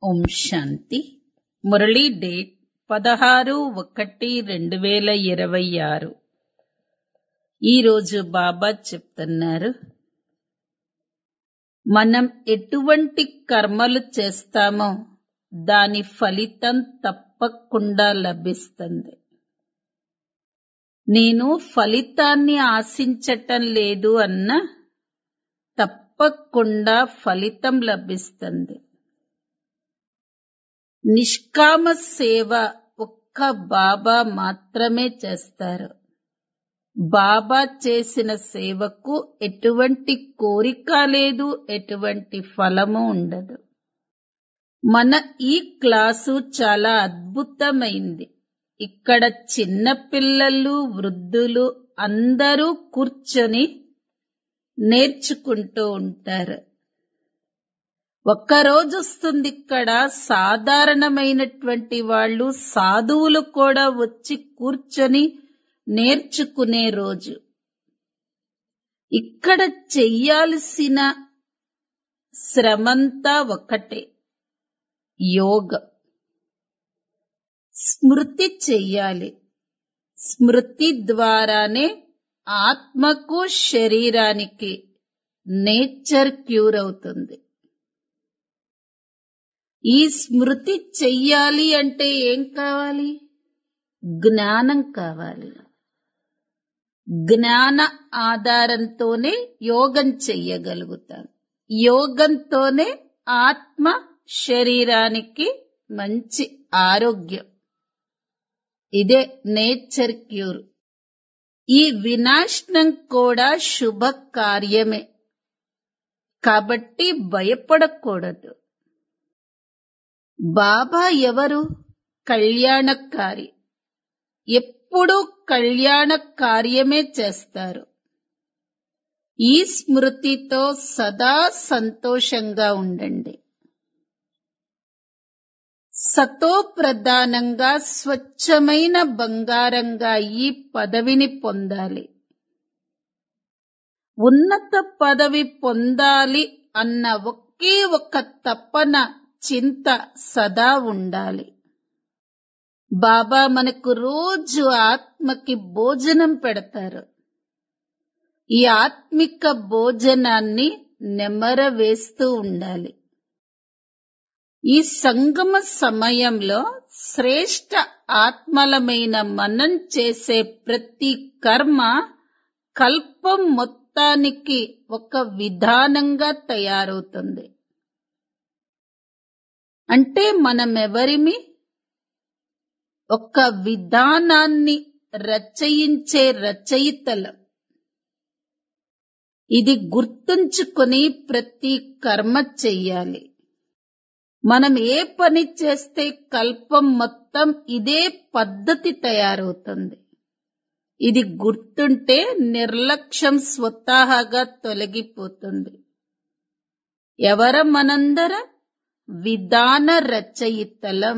ఓం శాంతి Murali date పదహారు ఒకటి రెండు వేల ఇరవై ఆరు ఈరోజు బాబా చెప్తున్నారు మనం ఎటువంటి కర్మలు చేస్తామో దాని ఫలితం తప్పకుండా లభిస్తుంది నేను ఫలితాన్ని ఆశించటం లేదు అన్న తప్పకుండా ఫలితం లభిస్తుంది నిష్కామ సేవ ఒక్క బాబా మాత్రమే చేస్తారు బాబా చేసిన సేవకు ఎటువంటి కోరిక లేదు ఎటువంటి ఫలము ఉండదు మన ఈ క్లాసు చాలా అద్భుతమైంది ఇక్కడ చిన్న పిల్లలు వృద్ధులు అందరూ కూర్చొని నేర్చుకుంటూ ఉంటారు ఒక్కరోజు వస్తుంది ఇక్కడ సాధారణమైనటువంటి వాళ్ళు సాధువులు కూడా వచ్చి కూర్చొని నేర్చుకునే రోజు ఇక్కడ చెయ్యాల్సిన శ్రమంతా ఒకటే యోగం స్మృతి చెయ్యాలి స్మృతి ద్వారానే ఆత్మకు శరీరానికి నేచర్ క్యూర్ అవుతుంది ఈ స్మృతి చెయ్యాలి అంటే ఏం కావాలి జ్ఞానం కావాలి జ్ఞాన ఆధారంతోనే యోగం చెయ్యగలుగుతాం యోగంతోనే ఆత్మ శరీరానికి మంచి ఆరోగ్యం ఇదే నేచర్ క్యూర్ ఈ వినాశనం కూడా శుభ కార్యమే కాబట్టి భయపడకూడదు బాబా ఎవరు కళ్యాణకారి ఎప్పుడూ కళ్యాణ కార్యమే చేస్తారు ఈ స్మృతితో సదా సంతోషంగా ఉండండి సతో ప్రధానంగా స్వచ్ఛమైన బంగారంగా ఈ పదవిని పొందాలి ఉన్నత పదవి పొందాలి అన్న ఒకే ఒక తపన చింత సదా ఉండాలి బాబా మనకు రోజు ఆత్మకి భోజనం పెడతారు ఈ ఆత్మిక భోజనాన్ని నెమర వేస్తూ ఉండాలి ఈ సంగమ సమయంలో శ్రేష్ట ఆత్మలమైన మనం చేసే ప్రతి కర్మ కల్పం మొత్తానికి ఒక విధానంగా తయారవుతుంది అంటే మనమెవరిమి ఒక విధానాన్ని రచయించే రచయితలం ఇది గుర్తుంచుకొని ప్రతి కర్మ చెయ్యాలి మనం ఏ పని చేస్తే కల్పం మొత్తం ఇదే పద్ధతి తయారవుతుంది ఇది గుర్తుంటే నిర్లక్ష్యం స్వతహాగా తొలగిపోతుంది ఎవర మనందరం విధాన రచయితలం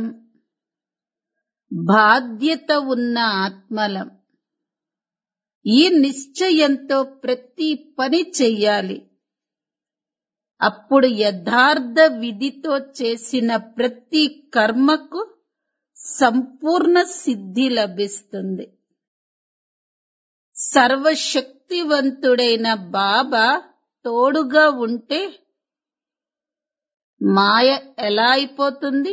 బాధ్యత ఉన్న ఆత్మలం ఈ నిశ్చయంతో ప్రతి పని చెయ్యాలి అప్పుడు యథార్థ విధితో చేసిన ప్రతి కర్మకు సంపూర్ణ సిద్ధి లభిస్తుంది సర్వశక్తివంతుడైన బాబా తోడుగా ఉంటే మాయ ఎలా అయిపోతుంది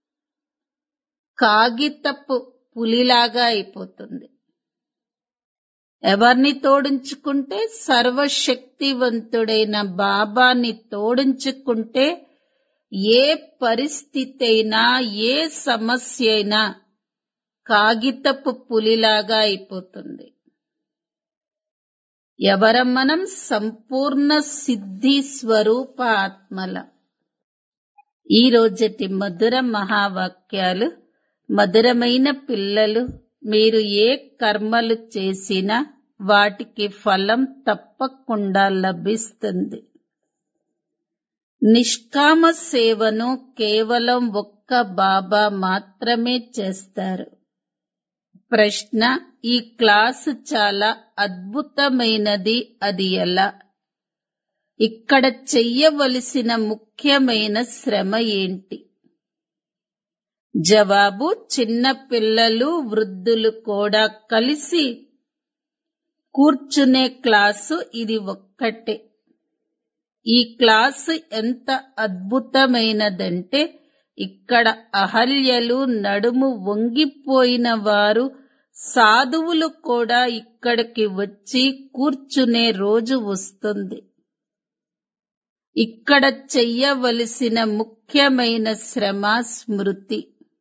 కాగితపు పులిలాగా అయిపోతుంది ఎవరిని తోడించుకుంటే సర్వశక్తివంతుడైన బాబాని తోడించుకుంటే ఏ పరిస్థితి అయినా ఏ సమస్య అయినా కాగితపు పులిలాగా అయిపోతుంది ఎవర మనం సంపూర్ణ సిద్ధి స్వరూప ఆత్మల ఈ రోజటి మధుర మహావాక్యాలు మధురమైన పిల్లలు మీరు ఏ కర్మలు చేసినా వాటికి ఫలం తప్పకుండా లభిస్తుంది నిష్కామ సేవను కేవలం ఒక్క బాబా మాత్రమే చేస్తారు ప్రశ్న ఈ క్లాసు చాలా అద్భుతమైనది అది ఎలా ఇక్కడ చెయ్యవలసిన ముఖ్యమైన శ్రమ ఏంటి జవాబు చిన్న పిల్లలు వృద్ధులు కూడా కలిసి కూర్చునే క్లాసు ఇది ఒక్కటే ఈ క్లాసు ఎంత అద్భుతమైనదంటే ఇక్కడ అహల్యలు నడుము వంగిపోయిన వారు సాధువులు కూడా ఇక్కడికి వచ్చి కూర్చునే రోజు వస్తుంది ఇక్కడ చెయ్యవలసిన ముఖ్యమైన శ్రమ స్మృతి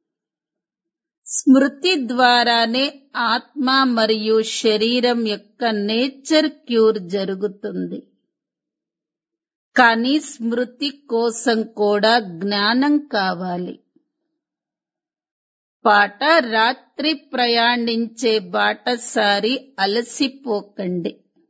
స్మృతి ద్వారానే ఆత్మ మరియు శరీరం యొక్క నేచర్ క్యూర్ జరుగుతుంది కానీ స్మృతి కోసం కూడా జ్ఞానం కావాలి పాట రాత్రి ప్రయాణించే బాటసారి అలసిపోకండి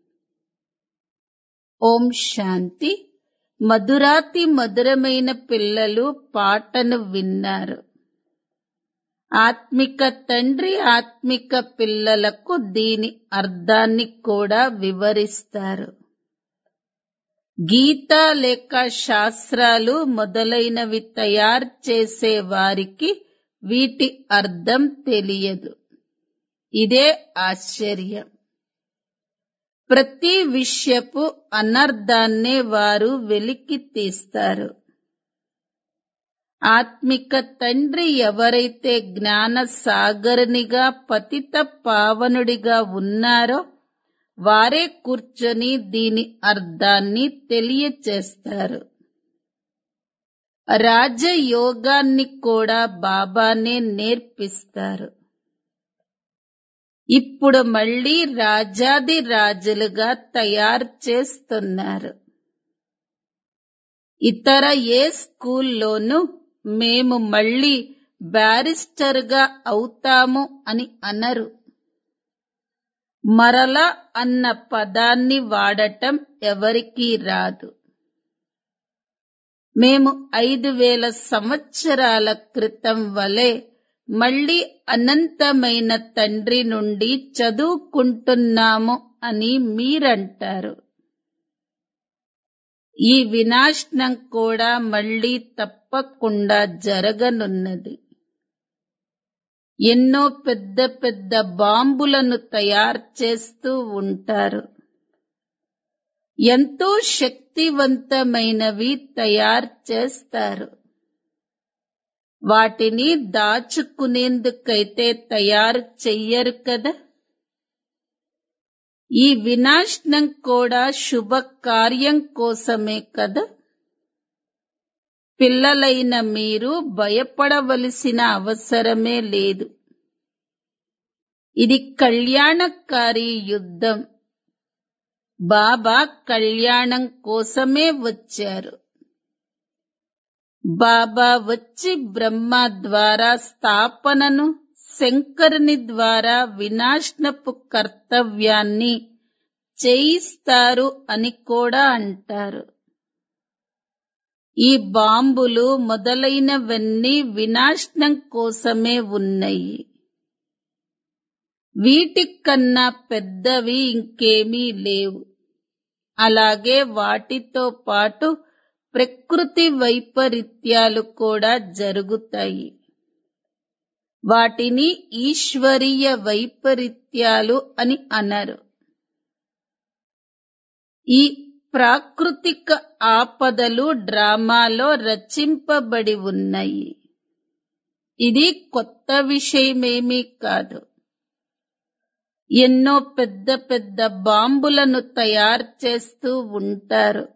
ఓం శాంతి మధురాతి మధురమైన పిల్లలు పాటను విన్నారు ఆత్మిక తండ్రి ఆత్మిక పిల్లలకు దీని అర్థాన్ని కూడా వివరిస్తారు గీత లేక శాస్త్రాలు మొదలైనవి తయారు చేసే వారికి వీటి అర్థం తెలియదు ఇదే ఆశ్చర్యం ప్రతి విషయపు అనర్థాన్నే వారు వెలికి తీస్తారు ఆత్మిక తండ్రి ఎవరైతే జ్ఞాన సాగరునిగా పతిత పావనుడిగా ఉన్నారో వారే కూర్చొని దీని అర్థాన్ని తెలియచేస్తారు రాజయోగాన్ని కూడా బాబానే నేర్పిస్తారు ఇప్పుడు మళ్ళీ రాజాది రాజులుగా తయారు చేస్తున్నారు ఇతర ఏ స్కూల్లోనూ మేము మళ్ళీ బ్యారిస్టర్గా అవుతాము అని అనరు మరల అన్న పదాన్ని వాడటం ఎవరికీ రాదు మేము ఐదు వేల సంవత్సరాల క్రితం వలె మళ్ళీ అనంతమైన తండ్రి నుండి చదువుకుంటున్నాము అని మీరంటారు ఈ వినాశనం కూడా మళ్ళీ తప్పకుండా జరగనున్నది ఎన్నో పెద్ద పెద్ద బాంబులను తయారు చేస్తూ ఉంటారు ఎంతో శక్తివంతమైనవి తయారు చేస్తారు వాటిని దాచుకునేందుకైతే తయారు చెయ్యరు కదా ఈ వినాశనం కూడా శుభ కార్యం కోసమే కదా పిల్లలైన మీరు భయపడవలసిన అవసరమే లేదు ఇది కళ్యాణకారి యుద్ధం బాబా కళ్యాణం కోసమే వచ్చారు బాబా వచ్చి బ్రహ్మ ద్వారా స్థాపనను శంకరుని ద్వారా వినాశనపు కర్తవ్యాన్ని చేయిస్తారు అని కూడా అంటారు ఈ బాంబులు మొదలైనవన్నీ వినాశనం కోసమే ఉన్నాయి వీటికన్నా పెద్దవి ఇంకేమీ లేవు అలాగే వాటితో పాటు ప్రకృతి వైపరీత్యాలు కూడా జరుగుతాయి వాటిని ఈశ్వరీయ వైపరీత్యాలు అని అనరు ఈ ప్రాకృతిక ఆపదలు డ్రామాలో రచింపబడి ఉన్నాయి ఇది కొత్త విషయమేమీ కాదు ఎన్నో పెద్ద పెద్ద బాంబులను తయారు చేస్తూ ఉంటారు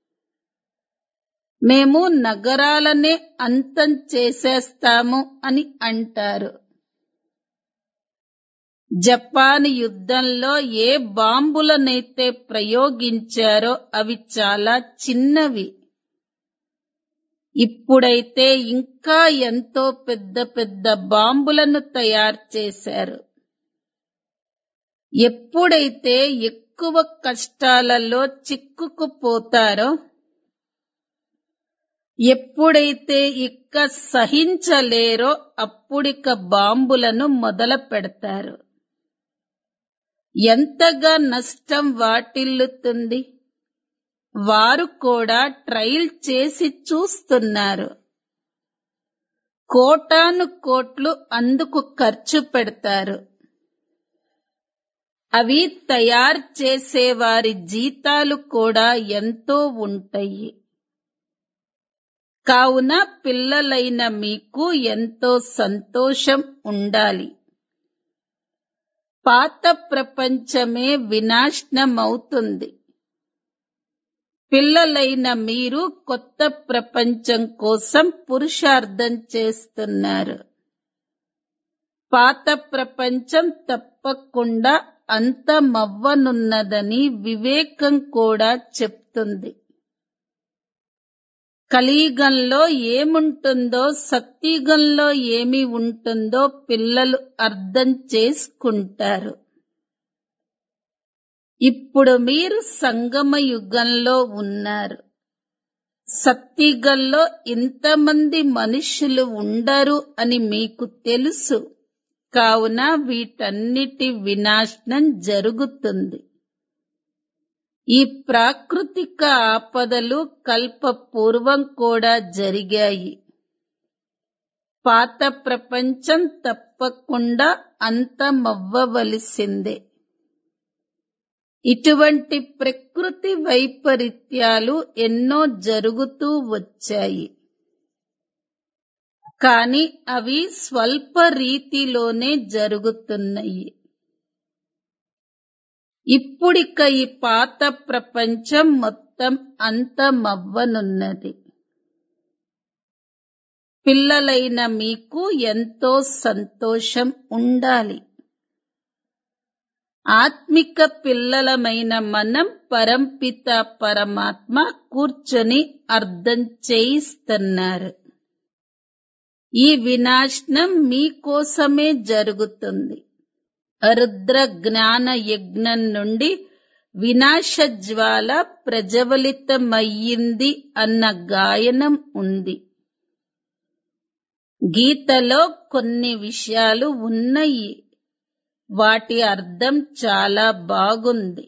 మేము నగరాలనే అంతం చేసేస్తాము అని అంటారు జపాన్ యుద్ధంలో ఏ బాంబులనైతే ప్రయోగించారో అవి చాలా చిన్నవి ఇప్పుడైతే ఇంకా ఎంతో పెద్ద పెద్ద బాంబులను తయారు చేశారు ఎప్పుడైతే ఎక్కువ కష్టాలలో చిక్కుకుపోతారో ఎప్పుడైతే ఇక్క సహించలేరో అప్పుడిక బాంబులను మొదలు పెడతారు ఎంతగా నష్టం వాటిల్లుతుంది వారు కూడా ట్రయల్ చేసి చూస్తున్నారు కోటాను కోట్లు అందుకు ఖర్చు పెడతారు అవి తయారు చేసేవారి జీతాలు కూడా ఎంతో ఉంటాయి కావున పిల్లలైన మీకు ఎంతో సంతోషం ఉండాలి పాత ప్రపంచమే వినాశనమవుతుంది పిల్లలైన మీరు కొత్త ప్రపంచం కోసం పురుషార్థం చేస్తున్నారు పాత ప్రపంచం తప్పకుండా అంతమవ్వనున్నదని వివేకం కూడా చెప్తుంది కలియుగంలో ఏముంటుందో సత్యుగంలో ఏమి ఉంటుందో పిల్లలు అర్థం చేసుకుంటారు ఇప్పుడు మీరు సంగమ యుగంలో ఉన్నారు సత్యుగంలో ఇంతమంది మనుషులు ఉండరు అని మీకు తెలుసు కావున వీటన్నిటి వినాశనం జరుగుతుంది ఈ ప్రాకృతిక ఆపదలు కల్పపూర్వం కూడా జరిగాయి పాత ప్రపంచం తప్పకుండా అంతమవ్వవలసిందే ఇటువంటి ప్రకృతి వైపరీత్యాలు ఎన్నో జరుగుతూ వచ్చాయి కాని అవి స్వల్ప రీతిలోనే జరుగుతున్నాయి ఇప్పుడిక ఈ పాత ప్రపంచం మొత్తం అంతమవ్వనున్నది పిల్లలైన మీకు ఎంతో సంతోషం ఉండాలి ఆత్మిక పిల్లలమైన మనం పరంపిత పరమాత్మ కూర్చొని అర్థం చేయిస్తున్నారు ఈ వినాశనం మీకోసమే జరుగుతుంది రుద్ర జ్ఞాన యజ్ఞం నుండి వినాశ జ్వాల ప్రజ్వలితమయ్యింది అన్న గాయనం ఉంది గీతలో కొన్ని విషయాలు ఉన్నాయి వాటి అర్థం చాలా బాగుంది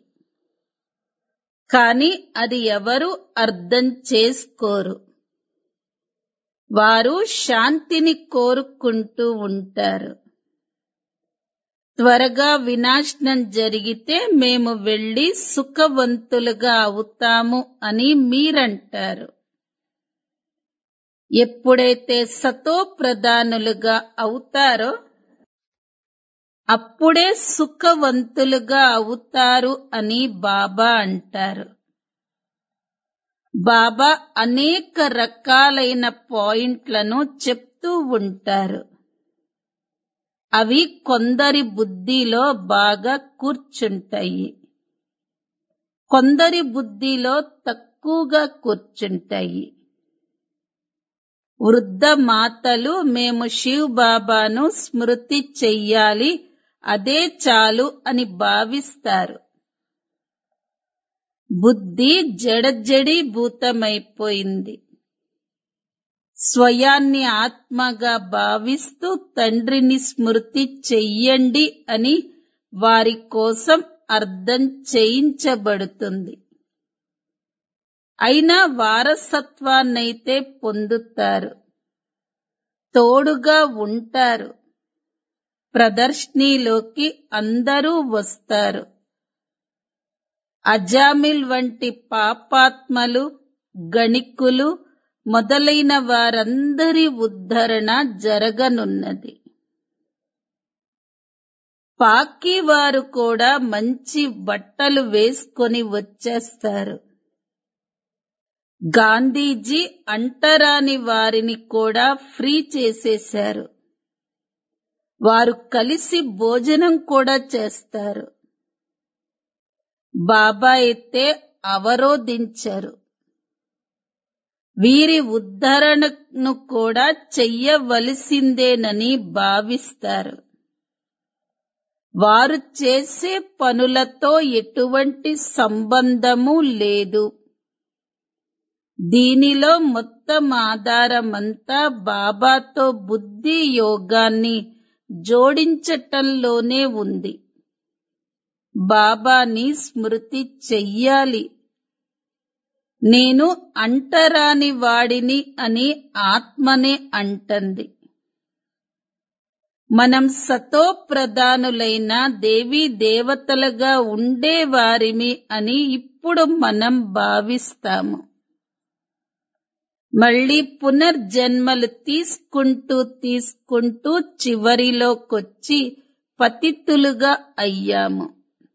కాని అది ఎవరు అర్థం చేసుకోరు వారు శాంతిని కోరుకుంటూ ఉంటారు త్వరగా వినాశనం జరిగితే మేము వెళ్లి సుఖవంతులుగా అవుతాము అని మీరంటారు ఎప్పుడైతే సతో ప్రధానులుగా అవుతారో అప్పుడే సుఖవంతులుగా అవుతారు అని బాబా అంటారు బాబా అనేక రకాలైన పాయింట్లను చెప్తూ ఉంటారు అవి కొందరి బుద్ధిలో బాగా కూర్చుంటాయి కొందరి బుద్ధిలో తక్కువగా కూర్చుంటాయి వృద్ధ మాతలు మేము శివ్ బాబాను స్మృతి చెయ్యాలి అదే చాలు అని భావిస్తారు బుద్ధి జడజడీభూతమైపోయింది స్వయాన్ని ఆత్మగా భావిస్తూ తండ్రిని స్మృతి చెయ్యండి అని వారి కోసం అర్థం చేయించబడుతుంది అయినా వారసత్వాన్నైతే పొందుతారు తోడుగా ఉంటారు ప్రదర్శనీలోకి అందరూ వస్తారు అజామిల్ వంటి పాపాత్మలు గణికులు మొదలైన వారందరి ఉద్ధరణ జరగనున్నది పాకి వారు కూడా మంచి బట్టలు వేసుకొని వచ్చేస్తారు గాంధీజీ అంటరాని వారిని కూడా ఫ్రీ చేసేశారు వారు కలిసి భోజనం కూడా చేస్తారు బాబా అయితే అవరోధించరు వీరి ఉద్ధరణను కూడా చెయ్యవలసిందేనని భావిస్తారు వారు చేసే పనులతో ఎటువంటి సంబంధము లేదు దీనిలో మొత్తం ఆధారమంతా బాబాతో బుద్ధి యోగాన్ని జోడించటంలోనే ఉంది బాబాని స్మృతి చెయ్యాలి నేను అంటరాని వాడిని అని ఆత్మనే అంటంది మనం సతో ప్రధానులైన దేవీ దేవతలుగా ఉండేవారిమి అని ఇప్పుడు మనం భావిస్తాము మళ్ళీ పునర్జన్మలు తీసుకుంటూ తీసుకుంటూ చివరిలోకొచ్చి పతితులుగా అయ్యాము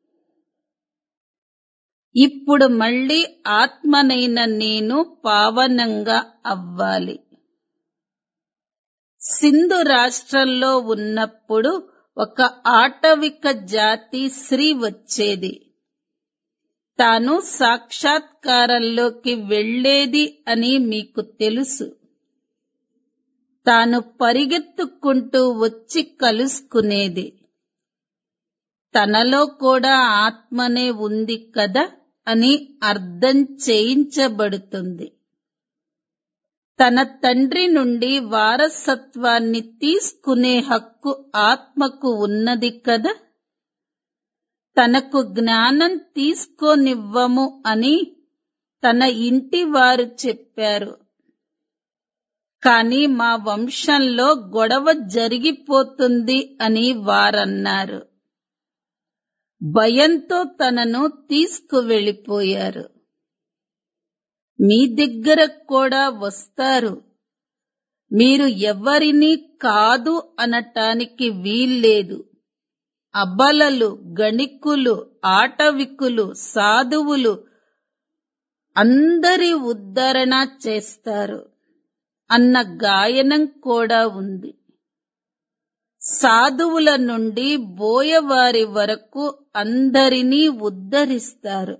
ఇప్పుడు మళ్ళీ ఆత్మనైన నేను పావనంగా అవ్వాలి సింధు రాష్ట్రంలో ఉన్నప్పుడు ఒక ఆటవిక జాతి స్త్రీ వచ్చేది తాను సాక్షాత్కారంలోకి వెళ్లేది అని మీకు తెలుసు తాను పరిగెత్తుకుంటూ వచ్చి కలుసుకునేది తనలో కూడా ఆత్మనే ఉంది కదా అని అర్థం చేయించబడుతుంది తన తండ్రి నుండి వారసత్వాన్ని తీసుకునే హక్కు ఆత్మకు ఉన్నది కదా తనకు జ్ఞానం తీసుకోనివ్వము అని తన ఇంటి వారు చెప్పారు కాని మా వంశంలో గొడవ జరిగిపోతుంది అని వారన్నారు భయంతో తనను తీసుకువెళ్ళిపోయారు మీ దగ్గర కూడా వస్తారు మీరు ఎవరిని కాదు అనటానికి వీల్లేదు అబలలు గణికులు ఆటవికులు సాధువులు అందరి ఉద్ధరణ చేస్తారు అన్న గాయనం కూడా ఉంది సాధువుల నుండి బోయవారి వరకు అందరినీ ఉద్ధరిస్తారు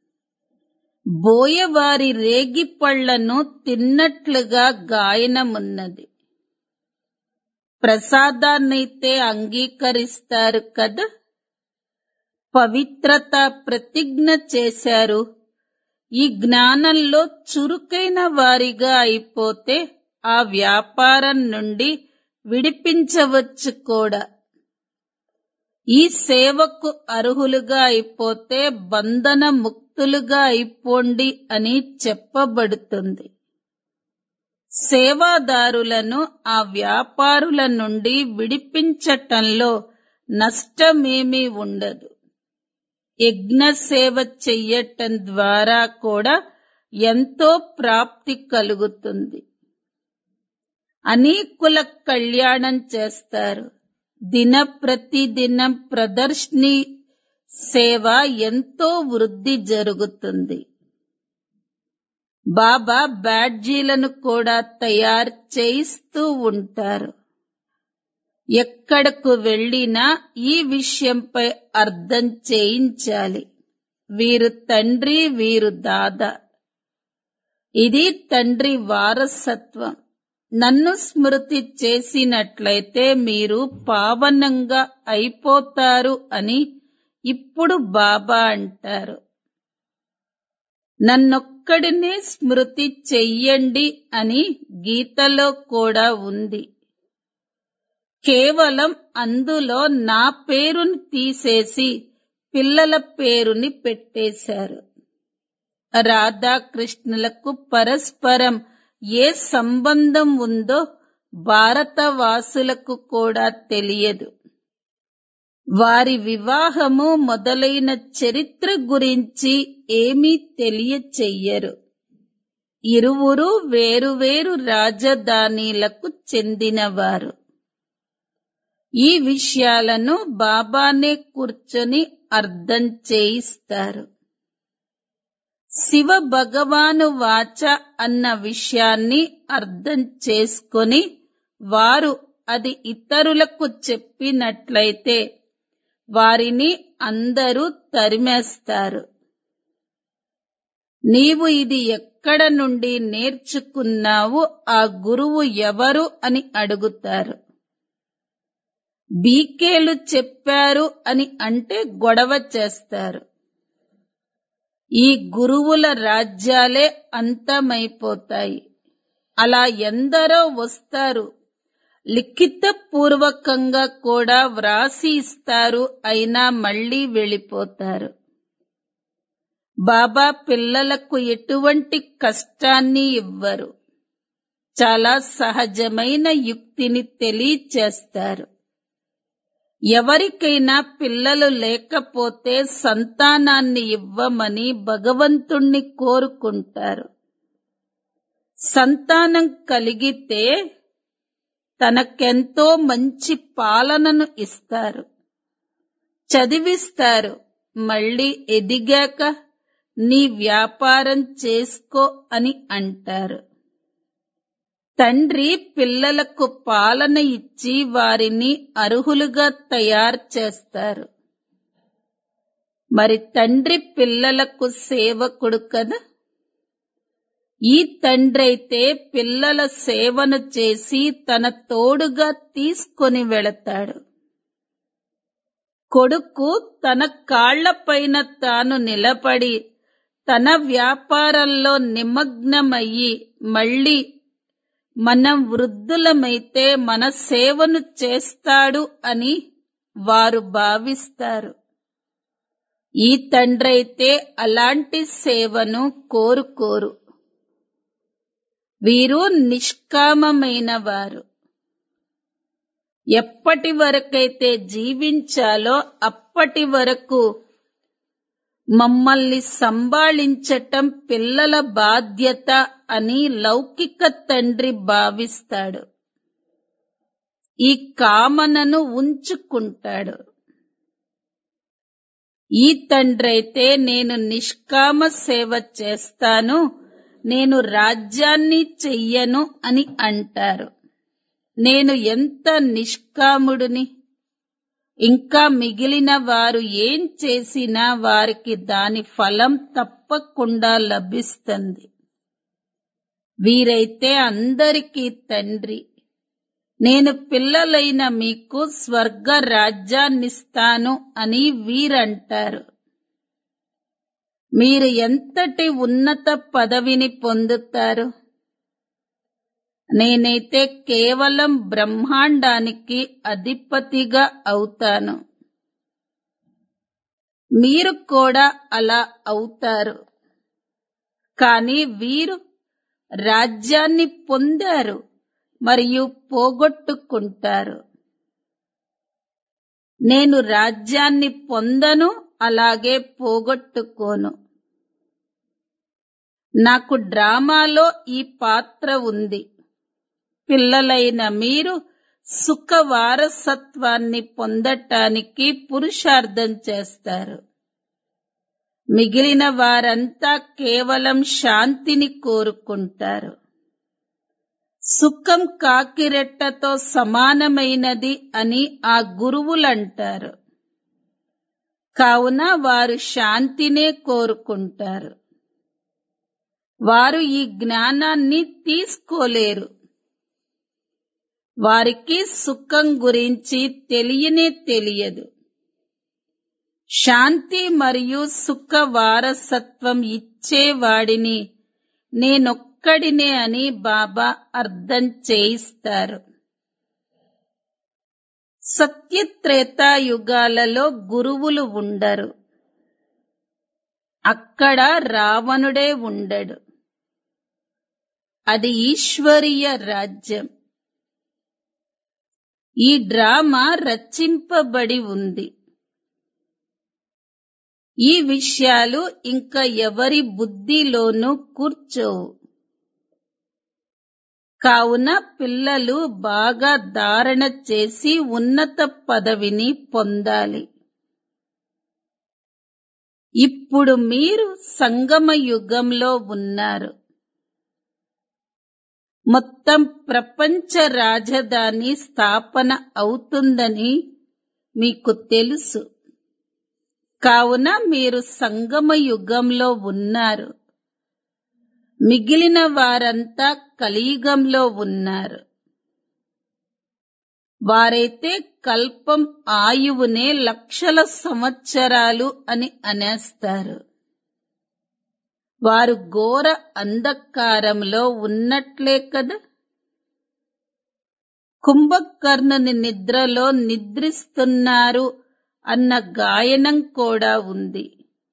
బోయవారి రేగిపళ్లను తిన్నట్లుగా గాయనమున్నది ప్రసాదాన్నైతే అంగీకరిస్తారు కదా పవిత్రత ప్రతిజ్ఞ చేశారు ఈ జ్ఞానంలో చురుకైన వారిగా అయిపోతే ఆ వ్యాపారం నుండి విడిపించవచ్చు కూడా ఈ సేవకు అర్హులుగా అయిపోతే బంధన ముక్తులుగా అయిపోండి అని చెప్పబడుతుంది సేవాదారులను ఆ వ్యాపారుల నుండి విడిపించటంలో నష్టమేమీ ఉండదు యజ్ఞ సేవ చెయ్యటం ద్వారా కూడా ఎంతో ప్రాప్తి కలుగుతుంది అనేకుల కళ్యాణం చేస్తారు దిన ప్రతిదినం ప్రదర్శని సేవ ఎంతో వృద్ధి జరుగుతుంది బాబా బ్యాడ్జీలను కూడా తయారు చేయిస్తూ ఉంటారు ఎక్కడకు వెళ్ళినా ఈ విషయంపై అర్థం చేయించాలి వీరు తండ్రి వీరు దాదా ఇది తండ్రి వారసత్వం నన్ను స్మృతి చేసినట్లయితే మీరు పావనంగా అయిపోతారు అని ఇప్పుడు బాబా అంటారు నన్నొక్కడినే స్మృతి చెయ్యండి అని గీతలో కూడా ఉంది కేవలం అందులో నా పేరుని తీసేసి పిల్లల పేరుని పెట్టేశారు రాధాకృష్ణులకు పరస్పరం ఏ సంబంధం ఉందో భారతవాసులకు కూడా తెలియదు వారి వివాహము మొదలైన చరిత్ర గురించి ఏమీ తెలియచెయ్యరు ఇరువురు వేరువేరు రాజధానీలకు చెందినవారు ఈ విషయాలను బాబానే కూర్చొని అర్థం చేయిస్తారు శివ భగవాను వాచ అన్న విషయాన్ని అర్థం చేసుకొని వారు అది ఇతరులకు చెప్పినట్లయితే వారిని అందరూ తరిమేస్తారు నీవు ఇది ఎక్కడ నుండి నేర్చుకున్నావు ఆ గురువు ఎవరు అని అడుగుతారు బీకేలు చెప్పారు అని అంటే గొడవ చేస్తారు ఈ గురువుల రాజ్యాలే అంతమైపోతాయి అలా ఎందరో వస్తారు లిఖిత పూర్వకంగా కూడా వ్రాసి ఇస్తారు అయినా మళ్ళీ వెళ్ళిపోతారు బాబా పిల్లలకు ఎటువంటి కష్టాన్ని ఇవ్వరు చాలా సహజమైన యుక్తిని తెలియచేస్తారు ఎవరికైనా పిల్లలు లేకపోతే సంతానాన్ని ఇవ్వమని భగవంతుణ్ణి కోరుకుంటారు సంతానం కలిగితే తనకెంతో మంచి పాలనను ఇస్తారు చదివిస్తారు మళ్ళీ ఎదిగాక నీ వ్యాపారం చేసుకో అని అంటారు తండ్రి పిల్లలకు పాలన ఇచ్చి వారిని అర్హులుగా తయారు చేస్తారు మరి తండ్రి పిల్లలకు సేవకుడు కదా ఈ తండ్రి అయితే పిల్లల సేవను చేసి తన తోడుగా తీసుకొని వెళతాడు కొడుకు తన కాళ్లపైన తాను నిలబడి తన వ్యాపారంలో నిమగ్నమయ్యి మళ్ళీ మనం వృద్ధులమైతే మన సేవను చేస్తాడు అని వారు భావిస్తారు ఈ తండ్రైతే అలాంటి సేవను కోరుకోరు వీరు నిష్కామమైన వారు ఎప్పటి వరకైతే జీవించాలో అప్పటి వరకు మమ్మల్ని సంభాళించటం పిల్లల బాధ్యత అని లౌకిక తండ్రి భావిస్తాడు ఈ కామనను ఉంచుకుంటాడు ఈ తండ్రైతే నేను నిష్కామ సేవ చేస్తాను నేను రాజ్యాన్ని చెయ్యను అని అంటారు నేను ఎంత నిష్కాముడిని ఇంకా మిగిలిన వారు ఏం చేసినా వారికి దాని ఫలం తప్పకుండా లభిస్తుంది వీరైతే అందరికీ తండ్రి నేను పిల్లలైన మీకు స్వర్గ రాజ్యాన్నిస్తాను అని వీరంటారు మీరు ఎంతటి ఉన్నత పదవిని పొందుతారు నేనైతే కేవలం బ్రహ్మాండానికి అధిపతిగా అవుతాను మీరు కూడా అలా అవుతారు కానీ వీరు రాజ్యాన్ని పొందారు మరియు పోగొట్టుకుంటారు నేను రాజ్యాన్ని పొందను అలాగే పోగొట్టుకోను నాకు డ్రామాలో ఈ పాత్ర ఉంది పిల్లలైన మీరు సుఖ వారసత్వాన్ని పొందటానికి పురుషార్థం చేస్తారు మిగిలిన వారంతా కేవలం శాంతిని కోరుకుంటారు సుఖం కాకిరెట్టతో సమానమైనది అని ఆ గురువులంటారు కావున వారు శాంతినే కోరుకుంటారు వారు ఈ జ్ఞానాన్ని తీసుకోలేరు వారికి సుఖం గురించి తెలియనే తెలియదు శాంతి మరియు సుఖ వారసత్వం ఇచ్చేవాడిని నేనొక్కడినే అని బాబా అర్థం చేయిస్తారు సత్యత్రేతాయుగాలలో గురువులు ఉండరు అక్కడ రావణుడే ఉండడు అది ఈశ్వరీయ రాజ్యం ఈ డ్రామా రచింపబడి ఉంది ఈ విషయాలు ఇంకా ఎవరి బుద్ధిలోనూ కూర్చోవు కావున పిల్లలు బాగా ధారణ చేసి ఉన్నత పదవిని పొందాలి ఇప్పుడు మీరు సంగమ యుగంలో ఉన్నారు మొత్తం ప్రపంచ రాజధాని స్థాపన అవుతుందని మీకు తెలుసు కావున మీరు సంగమ యుగంలో ఉన్నారు మిగిలిన వారంతా కలియుగంలో ఉన్నారు వారైతే కల్పం ఆయువునే లక్షల సంవత్సరాలు అని అనేస్తారు వారు ఘోర అంధకారంలో ఉన్నట్లే కదా కుంభకర్ణుని నిద్రలో నిద్రిస్తున్నారు అన్న గాయనం కూడా ఉంది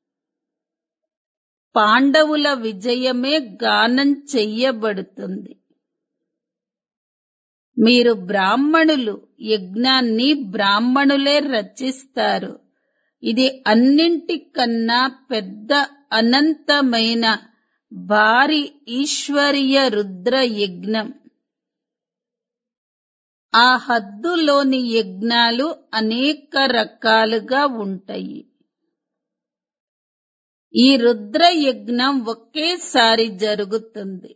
పాండవుల విజయమే గానం చెయ్యబడుతుంది మీరు బ్రాహ్మణులు యజ్ఞాన్ని బ్రాహ్మణులే రచిస్తారు ఇది అన్నింటికన్నా పెద్ద అనంతమైన భారీ ఈశ్వరీయ రుద్ర యజ్ఞం ఆ హద్దులోని యజ్ఞాలు అనేక రకాలుగా ఉంటాయి ఈ రుద్ర యజ్ఞం ఒకేసారి జరుగుతుంది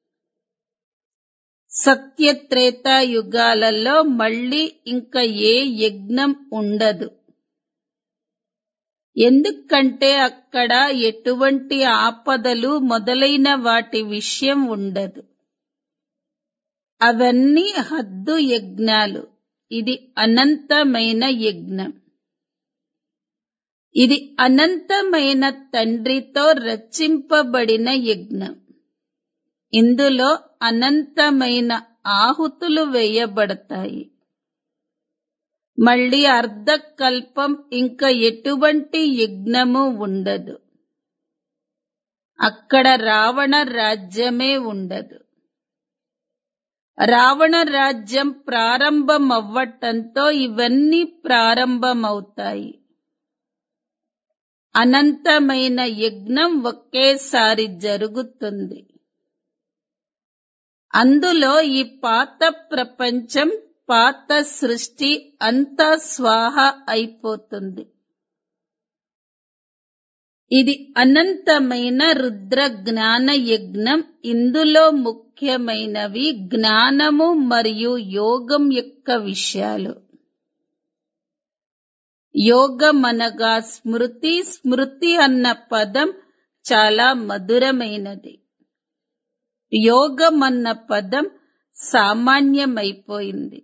సత్యత్రేత యుగాలలో మళ్ళీ ఇంకా ఏ యజ్ఞం ఉండదు ఎందుకంటే అక్కడ ఎటువంటి ఆపదలు మొదలైన వాటి విషయం ఉండదు అవన్నీ హద్దు యజ్ఞాలు ఇది అనంతమైన యజ్ఞం ఇది అనంతమైన తండ్రితో రచింపబడిన యజ్ఞం ఇందులో అనంతమైన ఆహుతులు వేయబడతాయి మళ్ళీ అర్ధకల్పం ఇంకా ఎటువంటి యజ్ఞము ఉండదు అక్కడ రావణ రాజ్యమే ఉండదు రావణ రాజ్యం ప్రారంభమవ్వటంతో ఇవన్నీ ప్రారంభమవుతాయి అనంతమైన యజ్ఞం ఒకేసారి జరుగుతుంది అందులో ఈ పాత ప్రపంచం పాత సృష్టి అంతా స్వాహ అయిపోతుంది ఇది అనంతమైన రుద్ర జ్ఞాన యజ్ఞం ఇందులో ముఖ్యమైనవి జ్ఞానము మరియు యోగం యొక్క విషయాలు యోగం అనగా స్మృతి స్మృతి అన్న పదం చాలా మధురమైనది యోగం అన్న పదం సామాన్యమైపోయింది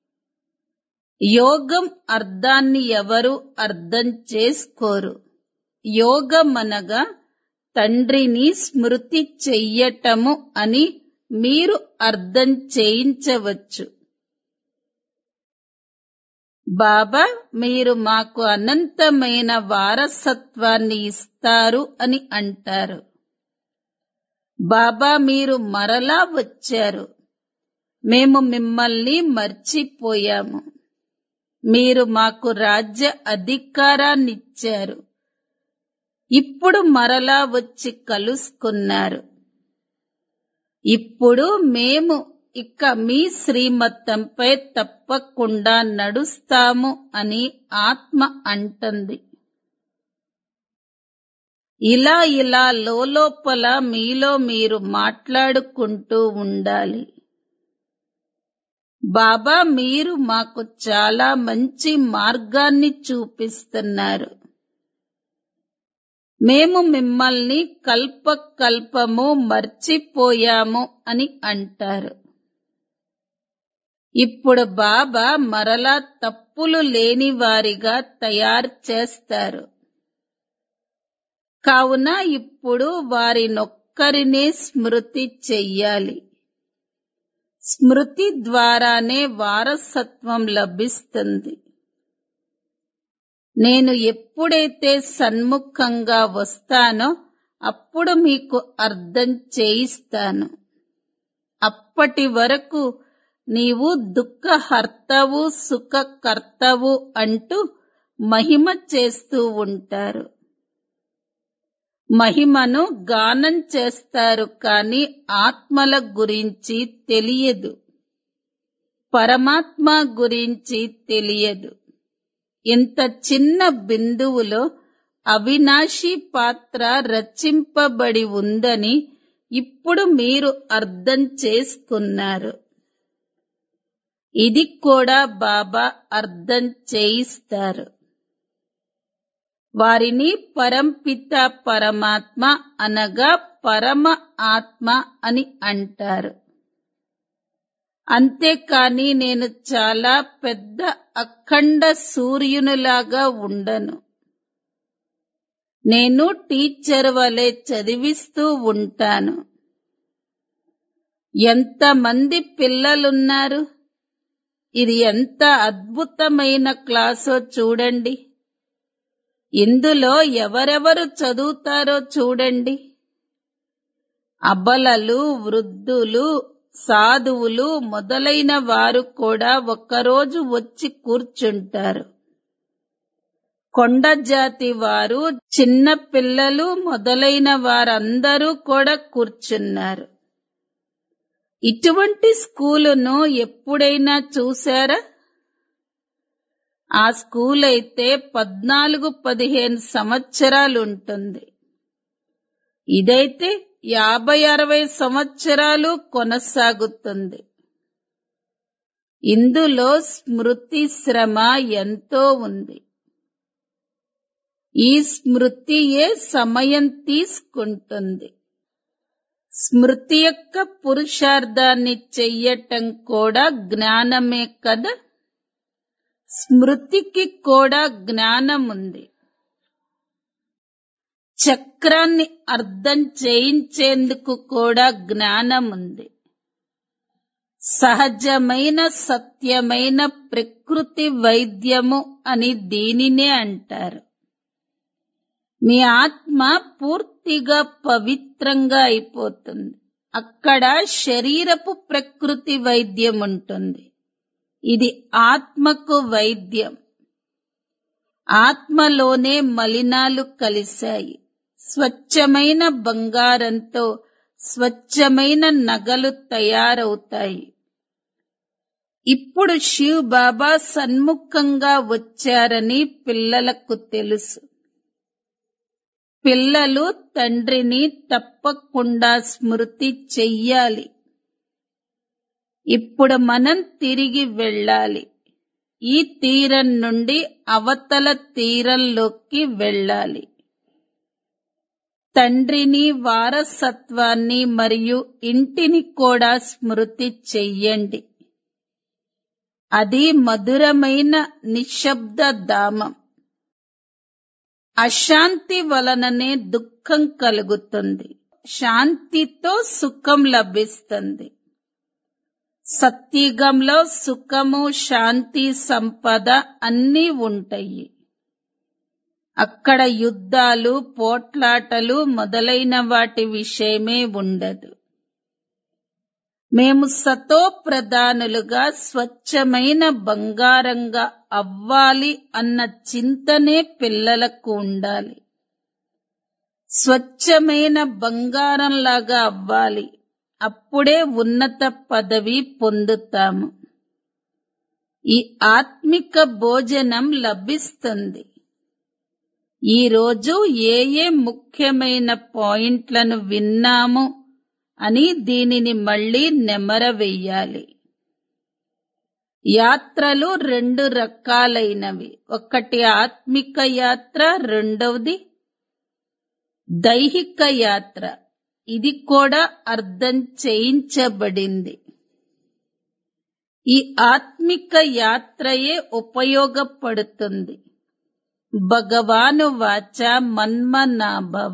యోగం అర్థాన్ని ఎవరు అర్థం చేసుకోరు యోగం అనగా తండ్రిని స్మృతి చెయ్యటము అని మీరు అర్థం చేయించవచ్చు బాబా మీరు మాకు అనంతమైన వారసత్వాన్ని ఇస్తారు అని అంటారు బాబా మీరు మరలా వచ్చారు మేము మిమ్మల్ని మర్చిపోయాము మీరు మాకు రాజ్య అధికారాన్నిచ్చారు ఇప్పుడు మరలా వచ్చి కలుసుకున్నారు ఇప్పుడు మేము ఇక మీ శ్రీమతంపై తప్పకుండా నడుస్తాము అని ఆత్మ అంటుంది ఇలా ఇలా లోపల మీలో మీరు మాట్లాడుకుంటూ ఉండాలి బాబా మీరు మాకు చాలా మంచి మార్గాన్ని చూపిస్తున్నారు మేము మిమ్మల్ని కల్ప కల్పము మర్చిపోయాము అని అంటారు ఇప్పుడు బాబా మరలా తప్పులు లేని వారిగా తయారు చేస్తారు కావున ఇప్పుడు వారినొక్కరినే స్మృతి చెయ్యాలి స్మృతి ద్వారానే వారసత్వం లభిస్తుంది నేను ఎప్పుడైతే సన్ముఖంగా వస్తానో అప్పుడు మీకు అర్థం చేయిస్తాను అప్పటి వరకు నీవు దుఃఖహర్తవు సుఖకర్తవు అంటూ మహిమ చేస్తూ ఉంటారు మహిమను గానం చేస్తారు కాని ఆత్మల గురించి తెలియదు పరమాత్మ గురించి తెలియదు ఇంత చిన్న బిందువులో అవినాశి పాత్ర రచింపబడి ఉందని ఇప్పుడు మీరు అర్థం చేసుకున్నారు ఇది కూడా బాబా అర్థం చేయిస్తారు వారిని పరంపిత పరమాత్మ అనగా పరమ ఆత్మ అని అంటారు అంతేకాని నేను చాలా పెద్ద అఖండ సూర్యునిలాగా ఉండను నేను టీచర్ వలె చదివిస్తూ ఉంటాను ఎంతమంది పిల్లలున్నారు ఇది ఎంత అద్భుతమైన క్లాసో చూడండి ఇందులో ఎవరెవరు చదువుతారో చూడండి అబలలు వృద్ధులు సాధువులు మొదలైన వారు కూడా ఒక్కరోజు వచ్చి కూర్చుంటారు కొండ జాతి వారు చిన్న పిల్లలు మొదలైన వారందరూ కూడా కూర్చున్నారు ఇటువంటి స్కూలును ఎప్పుడైనా చూశారా ఆ స్కూల్ అయితే పద్నాలుగు పదిహేను సంవత్సరాలు ఉంటుంది ఇదైతే యాభై అరవై సంవత్సరాలు కొనసాగుతుంది ఇందులో స్మృతి శ్రమ ఎంతో ఉంది ఈ స్మృతియే సమయం తీసుకుంటుంది స్మృతి యొక్క పురుషార్థాన్ని చెయ్యటం కూడా జ్ఞానమే కదా స్మృతికి కూడా జ్ఞానం ఉంది చక్రాన్ని అర్థం చేయించేందుకు కూడా జ్ఞానం ఉంది సహజమైన సత్యమైన ప్రకృతి వైద్యము అని దీనినే అంటారు మీ ఆత్మ పూర్తిగా పవిత్రంగా అయిపోతుంది అక్కడ శరీరపు ప్రకృతి వైద్యం ఉంటుంది ఇది ఆత్మకు వైద్యం ఆత్మలోనే మలినాలు కలిశాయి స్వచ్ఛమైన బంగారంతో స్వచ్ఛమైన నగలు తయారవుతాయి ఇప్పుడు శివ్ బాబా సన్ముఖంగా వచ్చారని పిల్లలకు తెలుసు పిల్లలు తండ్రిని తప్పకుండా స్మృతి చెయ్యాలి ఇప్పుడు మనం తిరిగి వెళ్ళాలి ఈ తీరం నుండి అవతల తీరంలోకి వెళ్ళాలి తండ్రిని వారసత్వాన్ని మరియు ఇంటిని కూడా స్మృతి చెయ్యండి అది మధురమైన నిశ్శబ్ద ధామం అశాంతి వలననే దుఃఖం కలుగుతుంది శాంతితో సుఖం లభిస్తుంది సత్యుగంలో సుఖము శాంతి సంపద అన్నీ ఉంటాయి అక్కడ యుద్ధాలు పోట్లాటలు మొదలైన వాటి విషయమే ఉండదు మేము సతో ప్రధానులుగా స్వచ్ఛమైన బంగారంగా అవ్వాలి అన్న చింతనే పిల్లలకు ఉండాలి స్వచ్ఛమైన బంగారంలాగా అవ్వాలి అప్పుడే ఉన్నత పదవి పొందుతాము ఈ ఆత్మిక భోజనం లభిస్తుంది ఈ రోజు ఏ ఏ ముఖ్యమైన పాయింట్లను విన్నాము అని దీనిని మళ్ళీ నెమరవేయాలి యాత్రలు రెండు రకాలైనవి ఒకటి ఆత్మిక యాత్ర రెండవది దైహిక యాత్ర ఇది కూడా అర్థం చేయించబడింది ఈ ఆత్మిక యాత్రయే ఉపయోగపడుతుంది భగవాను వాచ మన్మనాభవ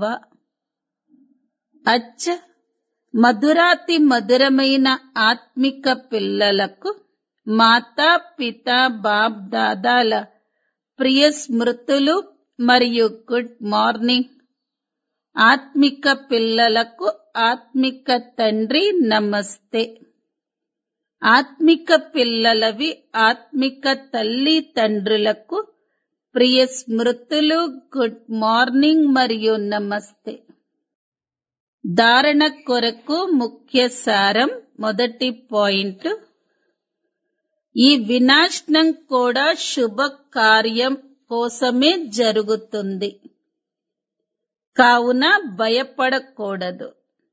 అచ్చ మధురాతి మధురమైన ఆత్మిక పిల్లలకు మాతా పిత బాప్ దాదాల ప్రియ స్మృతులు మరియు గుడ్ మార్నింగ్ ఆత్మిక పిల్లలకు ఆత్మిక తండ్రి నమస్తే ఆత్మిక పిల్లలవి ఆత్మిక తల్లి తండ్రులకు ప్రియ స్మృతులు గుడ్ మార్నింగ్ మరియు నమస్తే ధారణ కొరకు ముఖ్య సారం మొదటి పాయింట్ ఈ వినాశనం కూడా శుభ కార్యం కోసమే జరుగుతుంది కావున భయపడకూడదు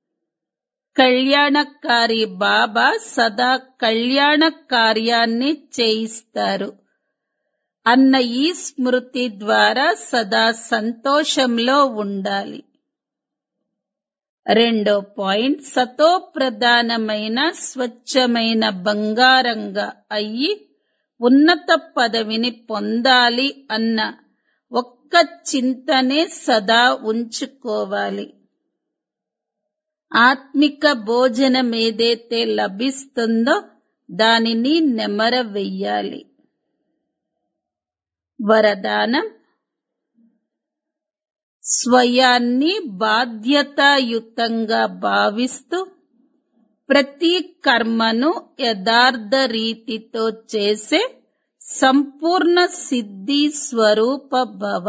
కళ్యాణకారి బాబా సదా కళ్యాణ కార్యాన్ని చేయిస్తారు అన్న ఈ స్మృతి ద్వారా సదా సంతోషంలో ఉండాలి రెండో పాయింట్ సతో ప్రధానమైన స్వచ్ఛమైన బంగారంగా అయ్యి ఉన్నత పదవిని పొందాలి అన్న ఒక్క చింతనే సదా ఉంచుకోవాలి ఆత్మిక భోజనం ఏదైతే లభిస్తుందో దానిని నెమర వెయ్యాలి వరదానం స్వయాన్ని బాధ్యతాయుతంగా భావిస్తూ ప్రతి కర్మను యథార్థ రీతితో చేసే సంపూర్ణ సిద్ధి స్వరూప భవ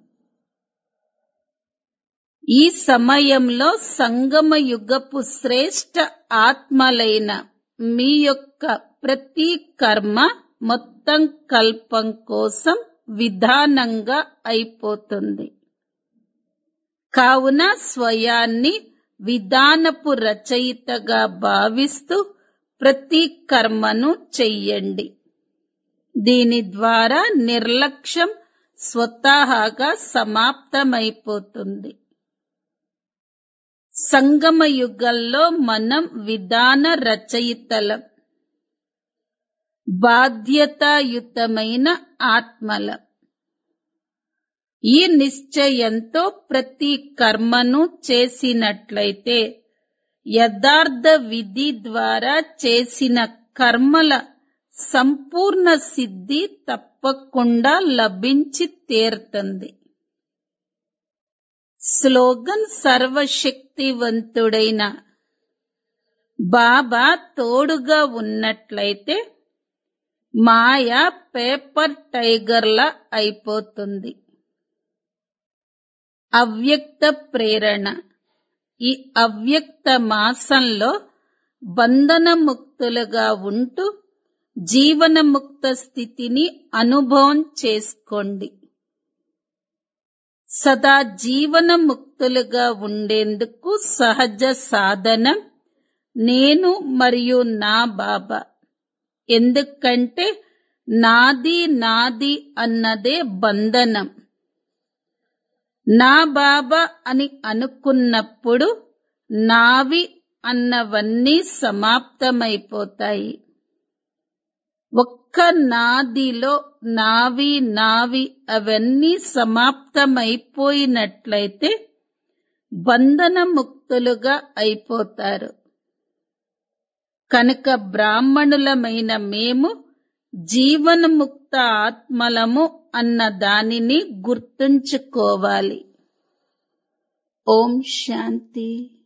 ఈ సమయంలో సంగమ యుగపు శ్రేష్ఠ ఆత్మలైన మీ యొక్క ప్రతి కర్మ మొత్తం కల్పం కోసం విధానంగా అయిపోతుంది కావున స్వయాన్ని విధానపు రచయితగా భావిస్తూ ప్రతి కర్మను చెయ్యండి దీని ద్వారా నిర్లక్ష్యం స్వతహాగా సమాప్తమైపోతుంది సంగమ యుగంలో మనం విధాన రచయితలం బాధ్యతాయుతమైన ఆత్మల ఈ నిశ్చయంతో ప్రతి కర్మను చేసినట్లయితే యథార్థ విధి ద్వారా చేసిన కర్మల సంపూర్ణ సిద్ధి తప్పకుండా లభించి తీరుతుంది స్లోగన్ సర్వశక్తివంతుడైన బాబా తోడుగా ఉన్నట్లయితే మాయ పేపర్ టైగర్లా అయిపోతుంది అవ్యక్త ప్రేరణ ఈ అవ్యక్త మాసంలో బంధనముక్తులుగా ఉంటూ జీవనముక్త స్థితిని అనుభవం చేసుకోండి సదా జీవన ముక్తులుగా ఉండేందుకు సహజ సాధన నేను మరియు నా బాబా ఎందుకంటే నాది నాది అన్నదే బంధనం నా బాబా అని అనుకున్నప్పుడు నావి అన్నవన్నీ సమాప్తమైపోతాయి ఒక్క నాదిలో నావి నావి అవన్నీ సమాప్తమైపోయినట్లయితే బంధన ముక్తులుగా అయిపోతారు కనుక బ్రాహ్మణులమైన మేము జీవనముక్త ఆత్మలము అన్న దానిని గుర్తుంచుకోవాలి ఓం శాంతి